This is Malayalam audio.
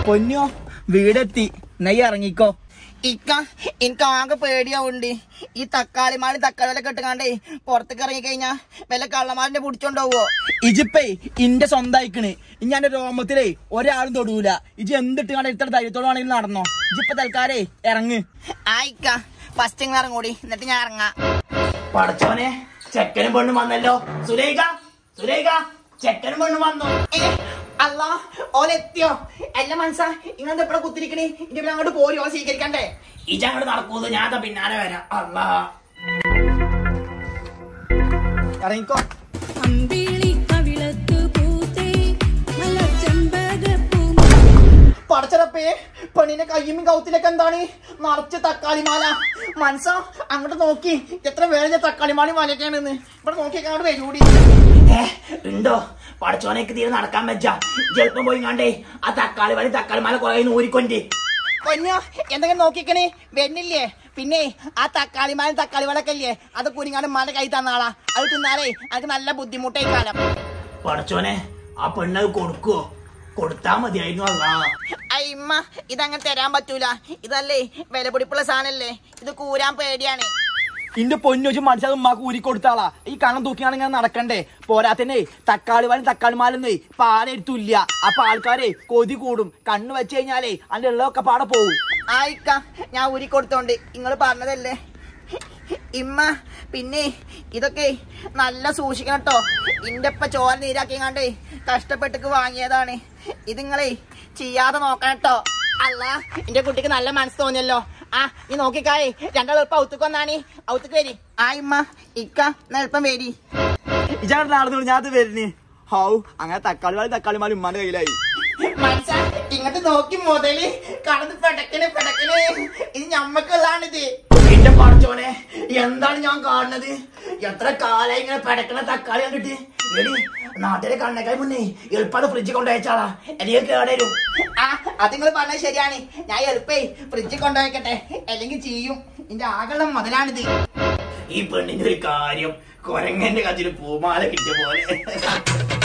പൊന്നോ വീടെത്തി നെയ്യ് ഇറങ്ങിക്കോ ഇക്ക എനിക്ക് ആകെ പേടിയാവുണ്ട് ഈ തക്കാളി മാളി തക്കാളി വില കെട്ടുകാണ്ടേ പുറത്തേക്ക് ഇറങ്ങി കഴിഞ്ഞാ വല്ല കള്ളമാലിന്റെ പിടിച്ചോണ്ടാവോ ഇജിപ്പേ ഇന്റെ സ്വന്തമായിക്കണ് ഇനി എന്റെ രോമത്തിലേ ഒരാളും തൊടൂല ഇജി എന്തിട്ട് കണ്ട ഇത്ര ധൈര്യത്തോടാണെങ്കിലും നടന്നോ ഇജിപ്പ തൽക്കാലേ ഇറങ്ങ് ആ ഇക്ക ഫസ്റ്റ് നിങ്ങൾ ഇറങ്ങൂടി എന്നിട്ട് ഞാൻ ഇറങ്ങാം പടച്ചോനെ ചെക്കനും പെണ്ണും വന്നല്ലോ സുരേഖ സുരേഖ ചെക്കനും പെണ്ണും വന്നു ഏ, അല്ലാ ഓലെത്തിയോ അല്ല മനസ്സാ ഇങ്ങളെന്താ എപ്പോഴാ കുത്തിരിക്കണേ ഇനി ഇവിടെ അങ്ങോട്ട് പോരി ഓളെ സ്വീകരിക്കണ്ടേ ഇജങ്ങോട്ട് നടക്കൂന്ന് ഞാൻ ദാ പിന്നാലെ വരാം അല്ലാ ഇറങ്ങിക്കോ അമ്പിളി കവിളത്തു പൂത്തേ നല്ല ചെമ്പകപ്പൂ പടച്ചറപ്പേ പെണ്ണിന്റെ കയ്യും കൗത്തിലൊക്കെ എന്താണ് നിറച്ച് തക്കാളി മാല മനസ്സാ അങ്ങോട്ട് നോക്കി എത്ര വേള തക്കാളി മാലി മാലയൊക്കെയാണെന്ന് ഇവിടെ നോക്കി അങ്ങോട്ട് വരൂടി ഏ ഉണ്ടോ പടച്ചോനേക്ക് തീരെ നടക്കാൻ വെച്ച ചെലപ്പം പോയി കണ്ടേ ആ തക്കാളി വഴി തക്കാളി മല കുറെ ഊരിക്കൊണ്ട് പൊന്നോ എന്തെങ്കിലും നോക്കിക്കണേ വരുന്നില്ലേ പിന്നെ ആ തക്കാളി മാല തക്കാളി വളൊക്കെ ഇല്ലേ അത് കുരിങ്ങാണ്ട് മല കൈ തന്നാളാ അത് തിന്നാലേ അത് നല്ല ബുദ്ധിമുട്ടായി കാലം പടച്ചോനെ ആ പെണ്ണത് കൊടുക്കുവോ കൊടുത്താ മതിയായിരുന്നു അല്ലാ അയ്യമ്മ ഇതങ്ങനെ തരാൻ പറ്റൂല ഇതല്ലേ വില പിടിപ്പുള്ള സാധനല്ലേ ഇത് കൂരാൻ പേടിയാണ് ഇന്റെ പൊന്നോച്ച് മനസ്സിൽ ഉമ്മാക്ക് ഊരി കൊടുത്താളാ ഈ കണം തൂക്കിയാണ് ഇങ്ങനെ നടക്കണ്ടേ പോരാത്തന്നെ തക്കാളി പാലും തക്കാളി മാലൊന്നേ പാലെടുത്തില്ല അപ്പൊ ആൾക്കാരെ കൊതി കൂടും കണ്ണ് വെച്ച് കഴിഞ്ഞാലേ അതിന്റെ ഉള്ളതൊക്കെ പാടെ പോകും ആയിക്ക ഞാൻ ഊരി കൊടുത്തോണ്ട് നിങ്ങൾ പറഞ്ഞതല്ലേ ഇമ്മ പിന്നെ ഇതൊക്കെ നല്ല സൂക്ഷിക്കണം കേട്ടോ ഇന്റെ ഇപ്പൊ ചോര നീരാക്കിങ്ങാണ്ടേ കഷ്ടപ്പെട്ടിക്ക് വാങ്ങിയതാണ് ഇത് നിങ്ങളെ ചെയ്യാതെ നോക്കണം കേട്ടോ അല്ല എന്റെ കുട്ടിക്ക് നല്ല മനസ്സ് തോന്നിയല്ലോ ആ നീ നോക്കിക്കായേ രണ്ടാൾ എളുപ്പം ഔത്തുക്ക് വന്നാണി ഔത്തുക്ക് വരി ആ ഇമ്മ ഇക്ക എന്നാ എളുപ്പം വരി ഇജാണ്ട് നടന്നു ഞാൻ അത് വരുന്നേ ഹൗ അങ്ങനെ തക്കാളി പാലും തക്കാളി മാലും ഉമ്മാന്റെ കയ്യിലായി മനസ്സാ ഇങ്ങോട്ട് നോക്കി മുതല് കടന്ന് പെടക്കണ് പെടക്കണ് ഇത് ഞമ്മക്കുള്ളതാണിത് എന്റെ പടച്ചോനെ എന്താണ് ഞാൻ കാണുന്നത് എത്ര കാലായി ഇങ്ങനെ പെടക്കണ തക്കാളി കണ്ടിട്ട് എടി നാട്ടിലെ കണ്ണേക്കാൾ മുന്നേ എളുപ്പാട് ഫ്രിഡ്ജ് കൊണ്ടുവച്ചാളാ എനിക്ക് കേടരും ആ അത് നിങ്ങൾ പറഞ്ഞത് ശരിയാണ് ഞാൻ എളുപ്പേ ഫ്രിഡ്ജിൽ കൊണ്ടുവയ്ക്കട്ടെ അല്ലെങ്കിൽ ചെയ്യും ഇതിന്റെ ആകെയുള്ള മുതലാണിത് ഈ പെണ്ണിന്റെ ഒരു കാര്യം കൊരങ്ങന്റെ കത്തില് പൂമാല കിട്ടിയ പോലെ